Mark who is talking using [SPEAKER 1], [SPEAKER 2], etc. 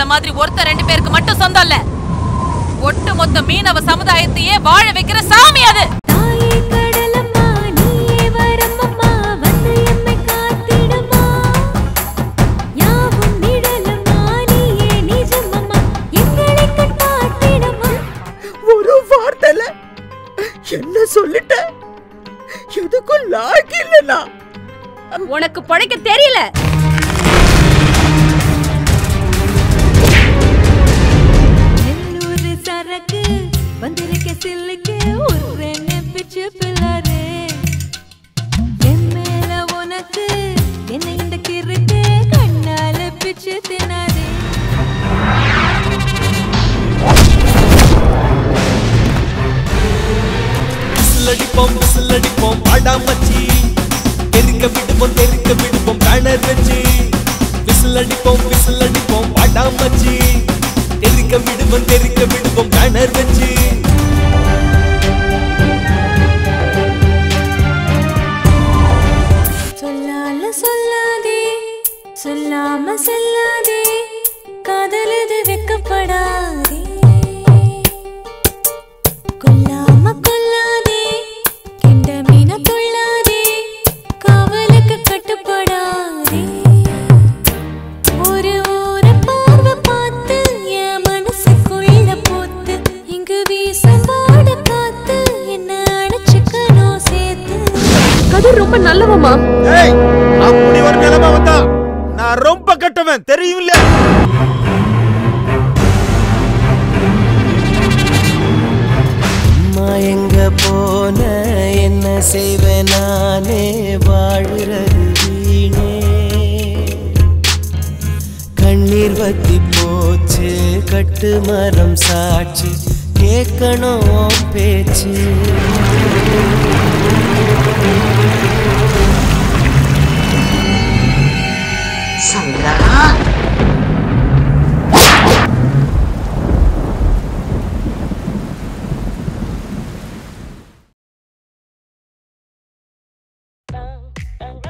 [SPEAKER 1] மாதிரி ஒருத்தர் ரெண்டு பேருக்கு மட்டும் சொந்தம் இல்ல ஒட்டு மொத்த மீனவ சமுதாயத்தையே வாழ வைக்கிற சாமி அது
[SPEAKER 2] தாயே கடலம்மா நீயே வரமம்மா வந்து எம்மை காத்திடம்மா யாவும் நிழலம்மா நீயே நிஜமம்மா எங்களை கண் பார்த்திடம்மா
[SPEAKER 3] ஒரு வார்த்தைல என்ன சொல்லிட்ட எதுக்கும் லாய்க்கு இல்லனா
[SPEAKER 1] உனக்கு பழைக்க தெரியல
[SPEAKER 2] நெல்லூர் சரக்கு வந்திருக்க சில்லுக்கு ஒரு பிச்சு பிள்ளாரு என் மேல உனக்கு என்ன இந்த கிறுக்கு கண்ணால பிச்சு தினாரு
[SPEAKER 4] விசிலடிப்போம் விசிலடிப்போம் பாடா மச்சி தெறிக்க விடுவோம் தெறிக்க விடுவோம் பேனர் வச்சு விசிலடிப்போம் விசிலடிப்போம் பாடா மச்சி தெறிக்க விடுவோம் தெறிக்க விடுவோம் பேனர் வச்சு
[SPEAKER 2] சொல்லால சொல்லாதே சொல்லாம சொல்லாதே காதலது வெக்கப்படாதே கொல்லாம கொல்லாதே கெண்ட மீன கொள்ளாதே காவலுக்கு கட்டுப்படாதே ஒரு ஓர பார்வை பார்த்து என் மனசுக்குள்ள போத்து இங்கு வீசும் பாட காத்து என்ன அணைச்சுக்கணும் சேர்த்து
[SPEAKER 5] கதிர் ரொம்ப நல்லவமா
[SPEAKER 3] ஏய் அப்படி ஒரு நிலைமை வந்தா நான் ரொம்ப கெட்டவன் தெரியும்ல
[SPEAKER 4] அம்மா எங்க போன என்ன செய்வேன் நானே வாழுறது வீணே கண்ணீர் வத்தி போச்சு கட்டு மரம் சாட்சி கேட்கணும் உன் பேச்சு
[SPEAKER 2] Thank